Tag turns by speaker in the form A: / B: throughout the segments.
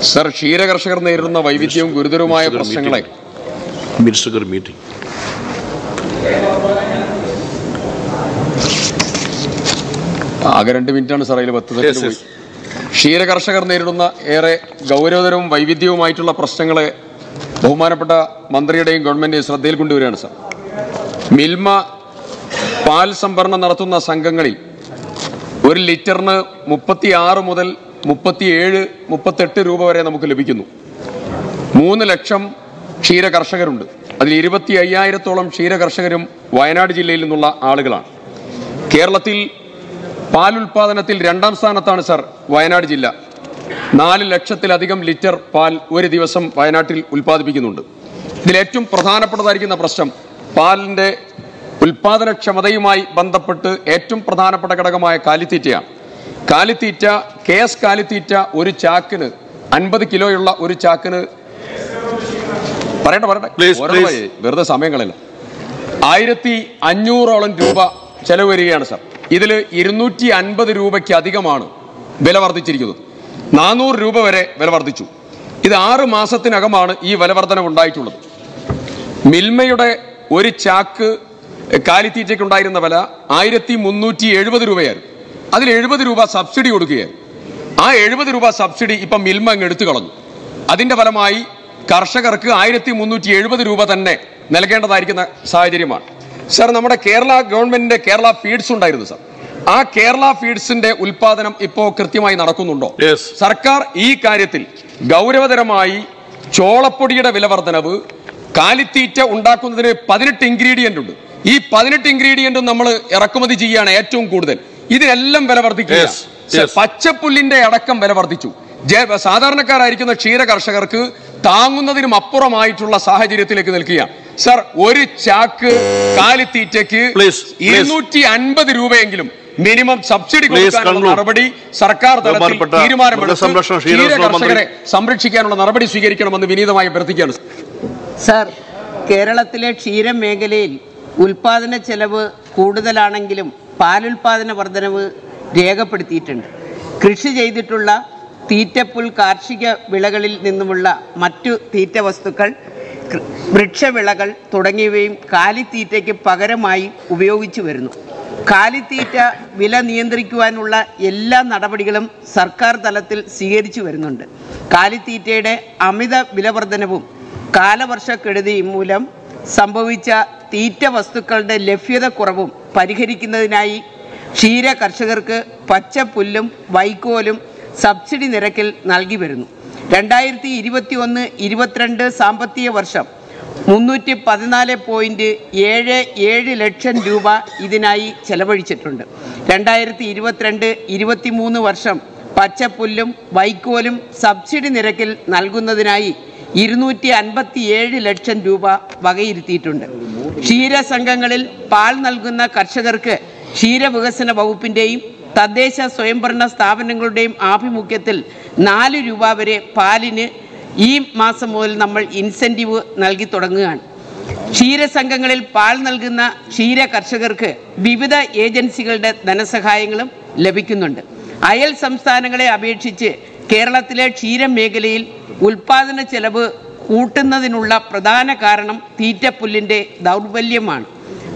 A: Sir ക്ഷീരകർഷകർ നേരിടുന്ന വൈവിധ്യവും ഗുരുതരവുമായ
B: Minister
A: പ്രശ്നങ്ങളെ
B: meeting. Minister garu meeting.
A: ആകെ രണ്ട് മിനിറ്റാണ് സാർ അതിൽ പത്ത്
B: Yes,
A: സെക്കൻഡ്
B: yes.
A: പോയി ക്ഷീരകർഷകർ നേരിടുന്ന ഏറെ ഗൗരവതരവും വൈവിധ്യവുമായിട്ടുള്ള പ്രശ്നങ്ങളെ ബഹുമാനപ്പെട്ട മന്ത്രിയുടെയും ഗവൺമെന്റിന്റെയും ശ്രദ്ധയിൽ കൊണ്ടുവരികയാണ് സാർ മിൽമ പാൽ സംഭരണം നടത്തുന്ന സംഘങ്ങളിൽ ഒരു ലിറ്ററിന് മുപ്പത്തി ആറ് മുതൽ മുപ്പത്തിയേഴ് മുപ്പത്തെട്ട് രൂപ വരെ നമുക്ക് ലഭിക്കുന്നു മൂന്ന് ലക്ഷം ക്ഷീര കർഷകരുണ്ട് അതിൽ ഇരുപത്തി അയ്യായിരത്തോളം ക്ഷീര കർഷകരും വയനാട് ജില്ലയിൽ നിന്നുള്ള ആളുകളാണ് കേരളത്തിൽ പാൽ ഉൽപാദനത്തിൽ രണ്ടാം സ്ഥാനത്താണ് സർ വയനാട് ജില്ല നാല് ലക്ഷത്തിലധികം ലിറ്റർ പാൽ ഒരു ദിവസം വയനാട്ടിൽ ഉൽപ്പാദിപ്പിക്കുന്നുണ്ട് ഇതിൽ ഏറ്റവും പ്രധാനപ്പെട്ടതായിരിക്കുന്ന പ്രശ്നം പാലിന്റെ ഉൽപാദനക്ഷമതയുമായി ബന്ധപ്പെട്ട് ഏറ്റവും പ്രധാനപ്പെട്ട ഘടകമായ കാലിത്തീറ്റയാണ് കാലിത്തീറ്റ കെ എസ് കാലിത്തീറ്റ ഒരു ചാക്കിന് അൻപത് കിലോയുള്ള ഒരു ചാക്കിന് പറയട്ടെ പറയട്ടെ
B: Please,
A: ഓരോന്ന്
B: please.
A: പറയ്. വെറുതെ സമയം കളയില്ല ആയിരത്തി അഞ്ഞൂറോളം രൂപ ചെലവ് വരികയാണ് സാർ ഇതിൽ ഇരുന്നൂറ്റി അൻപത് രൂപയ്ക്ക് അധികമാണ് വില വർദ്ധിച്ചിരിക്കുന്നത് നാനൂറ് രൂപ വരെ വില വർദ്ധിച്ചു ഇത് ആറ് മാസത്തിനകമാണ് ഈ വില വർധന ഉണ്ടായിട്ടുള്ളത് മിൽമയുടെ ഒരു ചാക്ക് കാലിത്തീറ്റയ്ക്ക് ഉണ്ടായിരുന്ന വില ആയിരത്തി മുന്നൂറ്റി എഴുപത് രൂപയായിരുന്നു അതിൽ എഴുപത് രൂപ സബ്സിഡി കൊടുക്കുകയായിരുന്നു ആ എഴുപത് രൂപ സബ്സിഡി ഇപ്പം മിൽമ അങ്ങ് എടുത്തു കളഞ്ഞു അതിന്റെ ഫലമായി കർഷകർക്ക് ആയിരത്തി മുന്നൂറ്റി എഴുപത് രൂപ തന്നെ നൽകേണ്ടതായിരിക്കുന്ന സാഹചര്യമാണ് സാർ നമ്മുടെ കേരള ഗവൺമെന്റിന്റെ കേരള ഫീഡ്സ് ഉണ്ടായിരുന്നു സാർ ആ കേരള ഫീഡ്സിന്റെ ഉൽപാദനം ഇപ്പോൾ കൃത്യമായി നടക്കുന്നുണ്ടോ
B: Yes.
A: സർക്കാർ ഈ കാര്യത്തിൽ ഗൗരവതരമായി ചോളപ്പൊടിയുടെ വില വർധനവ് കാലിത്തീറ്റ ഉണ്ടാക്കുന്നതിന് പതിനെട്ട് ഇൻഗ്രീഡിയന്റ് ഉണ്ട് ഈ പതിനെട്ട് ഇൻഗ്രീഡിയന്റും നമ്മൾ ഇറക്കുമതി ചെയ്യുകയാണ് ഏറ്റവും കൂടുതൽ ഇതിനെല്ലാം വില വർദ്ധിക്കുക
B: Yes, yes.
A: പച്ചപ്പുല്ലിന്റെ അടക്കം വില വർദ്ധിച്ചു ജെ- സാധാരണക്കാരായിരിക്കുന്ന ക്ഷീര കർഷകർക്ക് താങ്ങുന്നതിനും അപ്പുറമായിട്ടുള്ള സാഹചര്യത്തിലേക്ക് നിൽക്കുകയാണ് സർ ഒരു ചാക്ക് കാലിത്തീറ്റയ്ക്ക്
B: Please, please.
A: ഇരുന്നൂറ്റി അൻപത് രൂപയെങ്കിലും മിനിമം സബ്സിഡി
B: Please
A: കൊടുക്കാനുള്ള
B: conclude.
A: നടപടി സർക്കാർ തലത്തിൽ
B: ബഹുമാനപ്പെട്ട
A: തീരുമാനമെടുത്ത്
B: മൃഗസംരക്ഷണ
A: ക്ഷീര
B: ക്ഷീരകർഷക മന്ത്രി-
A: കർഷകരെ സംരക്ഷിക്കാനുള്ള നടപടി സ്വീകരിക്കണമെന്ന് വിനീതമായി അഭ്യർത്ഥിക്കുകയാണ്
C: സർ കേരളത്തിലെ ക്ഷീരമേഖലയിൽ ഉൽപാദന ചെലവ് കൂടുതലാണെങ്കിലും പാലുൽപാദന വർധനവ് രേഖപ്പെടുത്തിയിട്ടുണ്ട് കൃഷി ചെയ്തിട്ടുള്ള തീറ്റപ്പുൽ കാർഷിക വിളകളിൽ നിന്നുമുള്ള മറ്റു തീറ്റ വസ്തുക്കൾ കൃ- വൃക്ഷവിളകൾ തുടങ്ങിയവയും കാലിത്തീറ്റയ്ക്ക് പകരമായി ഉപയോഗിച്ചു വരുന്നു കാലിത്തീറ്റ വില നിയന്ത്രിക്കുവാനുള്ള എല്ലാ നടപടികളും സർക്കാർ തലത്തിൽ സ്വീകരിച്ചു വരുന്നുണ്ട് കാലിത്തീറ്റയുടെ അമിത വിലവർധനവും കാലവർഷക്കെടുതിയും മൂലം സംഭവിച്ച തീറ്റ വസ്തുക്കളുടെ ലഭ്യത കുറവും പരിഹരിക്കുന്നതിനായി ക്ഷീര കർഷകർക്ക് പച്ചപ്പുല്ലും വൈക്കോലും സബ്സിഡി നിരക്കിൽ നൽകി വരുന്നു രണ്ടായിരത്തി ഇരുപത്തി ഒന്ന് ഇരുപത്തിരണ്ട് സാമ്പത്തിക വർഷം മുന്നൂറ്റി പതിനാല് പോയിന്റ് ഏഴ് ഏഴ് ലക്ഷം രൂപ ഇതിനായി ചെലവഴിച്ചിട്ടുണ്ട് രണ്ടായിരത്തി ഇരുപത്തിരണ്ട് ഇരുപത്തിമൂന്ന് വർഷം പച്ചപ്പുല്ലും വൈക്കോലും സബ്സിഡി നിരക്കിൽ നൽകുന്നതിനായി ഇരുന്നൂറ്റി അൻപത്തിയേഴ് ലക്ഷം രൂപ വകയിരുത്തിയിട്ടുണ്ട് ക്ഷീരസംഘങ്ങളിൽ പാൽ നൽകുന്ന കർഷകർക്ക് ക്ഷീരവികസന വകുപ്പിന്റെയും തദ്ദേശ സ്വയംഭരണ സ്ഥാപനങ്ങളുടെയും ആഭിമുഖ്യത്തിൽ നാല് രൂപ വരെ പാലിന് ഈ മാസം മുതൽ നമ്മൾ ഇൻസെൻറ്റീവ് നൽകി തുടങ്ങുകയാണ് ക്ഷീരസംഘങ്ങളിൽ പാൽ നൽകുന്ന ക്ഷീര കർഷകർക്ക് വിവിധ ഏജൻസികളുടെ ധനസഹായങ്ങളും ലഭിക്കുന്നുണ്ട് അയൽ സംസ്ഥാനങ്ങളെ അപേക്ഷിച്ച് കേരളത്തിലെ ക്ഷീരമേഖലയിൽ ഉൽപാദന ചെലവ് കൂട്ടുന്നതിനുള്ള പ്രധാന കാരണം തീറ്റപ്പുല്ലിൻ്റെ ദൗർബല്യമാണ്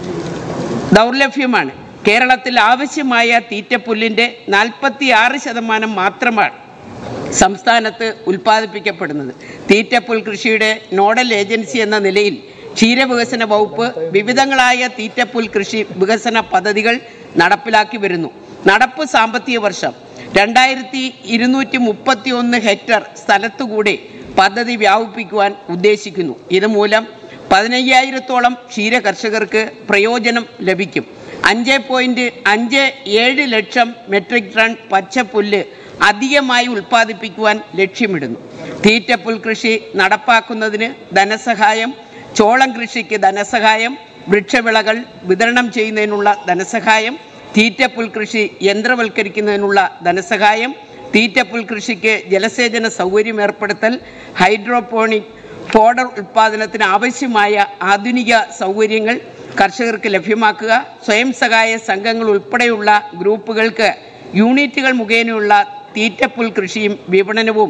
C: ദൗർലഭ്യമാണ് കേരളത്തിൽ ആവശ്യമായ തീറ്റപ്പുല്ലിൻ്റെ നാൽപ്പത്തി ആറ് ശതമാനം മാത്രമാണ് സംസ്ഥാനത്ത് ഉൽപ്പാദിപ്പിക്കപ്പെടുന്നത് തീറ്റപ്പുൽ കൃഷിയുടെ നോഡൽ ഏജൻസി എന്ന നിലയിൽ ക്ഷീരവികസന വകുപ്പ് വിവിധങ്ങളായ തീറ്റപ്പുൽ കൃഷി വികസന പദ്ധതികൾ നടപ്പിലാക്കി വരുന്നു നടപ്പ് സാമ്പത്തിക വർഷം രണ്ടായിരത്തി ഇരുന്നൂറ്റി മുപ്പത്തി ഒന്ന് ഹെക്ടർ സ്ഥലത്തുകൂടി പദ്ധതി വ്യാപിപ്പിക്കുവാൻ ഉദ്ദേശിക്കുന്നു ഇതുമൂലം പതിനയ്യായിരത്തോളം ക്ഷീര കർഷകർക്ക് പ്രയോജനം ലഭിക്കും അഞ്ച് പോയിന്റ് അഞ്ച് ഏഴ് ലക്ഷം മെട്രിക് ടൺ പച്ചപ്പുല്ല് അധികമായി ഉൽപ്പാദിപ്പിക്കുവാൻ ലക്ഷ്യമിടുന്നു തീറ്റപ്പുൽ കൃഷി നടപ്പാക്കുന്നതിന് ധനസഹായം ചോളം കൃഷിക്ക് ധനസഹായം വൃക്ഷവിളകൾ വിതരണം ചെയ്യുന്നതിനുള്ള ധനസഹായം തീറ്റപ്പുൽ കൃഷി യന്ത്രവൽക്കരിക്കുന്നതിനുള്ള ധനസഹായം തീറ്റപ്പുൽ കൃഷിക്ക് ജലസേചന സൗകര്യം ഏർപ്പെടുത്തൽ ഹൈഡ്രോപോണിക് ഫോഡർ ഉൽപ്പാദനത്തിന് ആവശ്യമായ ആധുനിക സൗകര്യങ്ങൾ കർഷകർക്ക് ലഭ്യമാക്കുക സ്വയം സഹായ സംഘങ്ങൾ ഉൾപ്പെടെയുള്ള ഗ്രൂപ്പുകൾക്ക് യൂണിറ്റുകൾ മുഖേനയുള്ള തീറ്റപ്പുൽ കൃഷിയും വിപണനവും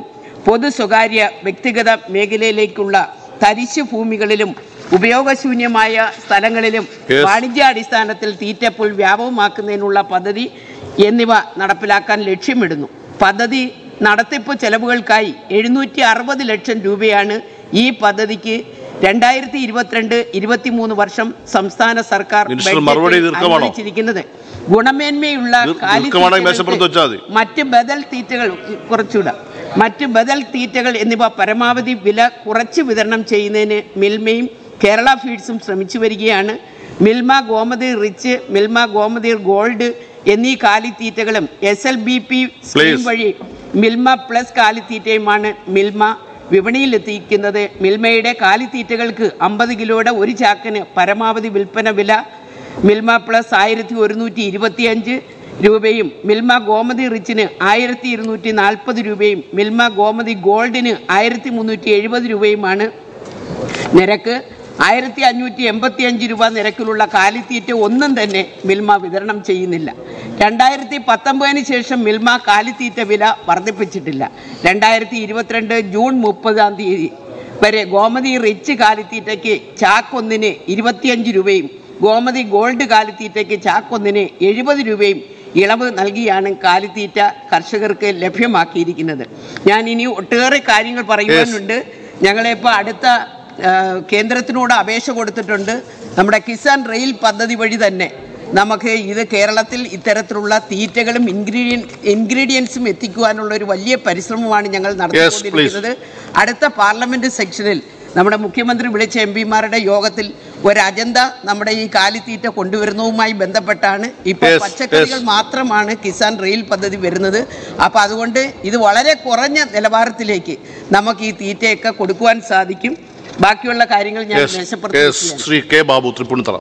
C: പൊതു സ്വകാര്യ വ്യക്തിഗത മേഖലയിലേക്കുള്ള തരിശു ഭൂമികളിലും ഉപയോഗശൂന്യമായ സ്ഥലങ്ങളിലും
B: Yes.
C: വാണിജ്യാടിസ്ഥാനത്തിൽ തീറ്റപ്പുൽ വ്യാപകമാക്കുന്നതിനുള്ള പദ്ധതി എന്നിവ നടപ്പിലാക്കാൻ ലക്ഷ്യമിടുന്നു പദ്ധതി നടത്തിപ്പ് ചെലവുകൾക്കായി എഴുന്നൂറ്റി അറുപത് ലക്ഷം രൂപയാണ് ഈ പദ്ധതിക്ക് രണ്ടായിരത്തി ഇരുപത്തിരണ്ട് ഇരുപത്തിമൂന്ന് വർഷം സംസ്ഥാന സർക്കാർ
B: മിനിസ്റ്റർ
C: ബഡ്ജറ്റിൽ
B: മറുപടി ദീർഘമാണോ?
C: അനുവദിച്ചിരിക്കുന്നത് ഗുണമേന്മയുള്ള
B: ദീർ-
C: കാലി
B: ദീർഘമാണെങ്കിൽ മേശപ്പുറത്ത് വെച്ചാൽ മതി.
C: മറ്റ് ബദൽ തീറ്റകൾ കുറച്ചുകൂടെ മറ്റ് ബദൽ തീറ്റകൾ എന്നിവ പരമാവധി വില കുറച്ച് വിതരണം ചെയ്യുന്നതിന് മിൽമയും കേരള ഫീഡ്സും ശ്രമിച്ചു വരികയാണ് മിൽമ ഗോമതി റിച്ച് മിൽമ ഗോമതി ഗോൾഡ് എന്നീ കാലിത്തീറ്റകളും S L B P scheme
B: Please.
C: വഴി മിൽമ പ്ലസ് കാലിത്തീറ്റയുമാണ് മിൽമ വിപണിയിലെത്തിക്കുന്നത് മിൽമയുടെ കാലിത്തീറ്റകൾക്ക് അമ്പത് കിലോയുടെ ഒരു ചാക്കിന് പരമാവധി വിൽപ്പന വില മിൽമ പ്ലസ് ആയിരത്തി ഒരുന്നൂറ്റി ഇരുപത്തിയഞ്ച് രൂപയും മിൽമ ഗോമതി റിച്ചിന് ആയിരത്തി ഇരുന്നൂറ്റി നാൽപ്പത് രൂപയും മിൽമ ഗോമതി ഗോൾഡിന് ആയിരത്തി മുന്നൂറ്റി എഴുപത് രൂപയുമാണ് നിരക്ക് ആയിരത്തി അഞ്ഞൂറ്റി എൺപത്തി അഞ്ച് രൂപ നിരക്കിലുള്ള കാലിത്തീറ്റ ഒന്നും തന്നെ മിൽമ വിതരണം ചെയ്യുന്നില്ല രണ്ടായിരത്തി പത്തൊമ്പതിന് ശേഷം മിൽമ കാലിത്തീറ്റ വില വർദ്ധിപ്പിച്ചിട്ടില്ല രണ്ടായിരത്തി ഇരുപത്തിരണ്ട് ജൂൺ മുപ്പതാം തീയതി വരെ ഗോമതി റിച്ച് കാലിത്തീറ്റയ്ക്ക് ചാക്കൊന്നിന് ഇരുപത്തിയഞ്ച് രൂപയും ഗോമതി ഗോൾഡ് കാലിത്തീറ്റയ്ക്ക് ചാക്കൊന്നിന് എഴുപത് രൂപയും ഇളവ് നൽകിയാണ് കാലിത്തീറ്റ കർഷകർക്ക് ലഭ്യമാക്കിയിരിക്കുന്നത് ഞാൻ ഇനി ഒട്ടേറെ കാര്യങ്ങൾ പറയുവാനുണ്ട് ഞങ്ങളിപ്പോൾ അടുത്ത ആ, കേന്ദ്രത്തിനോട് അപേക്ഷ കൊടുത്തിട്ടുണ്ട് നമ്മുടെ കിസാൻ റെയിൽ പദ്ധതി വഴി തന്നെ നമുക്ക് ഇത് കേരളത്തിൽ ഇത്തരത്തിലുള്ള തീറ്റകളും ഇൻഗ്രീഡിയൻ ഇൻഗ്രീഡിയൻസും എത്തിക്കുവാനുള്ള ഒരു വലിയ പരിശ്രമമാണ് ഞങ്ങൾ നടത്തിക്കൊണ്ടിരിക്കുന്നത് അടുത്ത പാർലമെന്റ് സെക്ഷനിൽ നമ്മുടെ മുഖ്യമന്ത്രി വിളിച്ച എം പിമാരുടെ യോഗത്തിൽ ഒരു അജണ്ട നമ്മുടെ ഈ കാലിത്തീറ്റ കൊണ്ടുവരുന്നതുമായി ബന്ധപ്പെട്ടാണ് ഇപ്പോൾ
B: Yes,
C: പച്ചക്കറികൾ
B: yes.
C: മാത്രമാണ് കിസാൻ റെയിൽ പദ്ധതി വരുന്നത് അപ്പോൾ അതുകൊണ്ട് ഇത് വളരെ കുറഞ്ഞ നിലവാരത്തിലേക്ക് നമുക്ക് ഈ തീറ്റയൊക്കെ കൊടുക്കുവാൻ സാധിക്കും ബാക്കിയുള്ള കാര്യങ്ങൾ ഞാൻ
B: Yes,
C: മേശപ്പുറത്ത്
B: yes,
C: വെക്കുകയാണ്.
B: ശ്രീ കെ ബാബു തൃപ്പൂണിത്തറ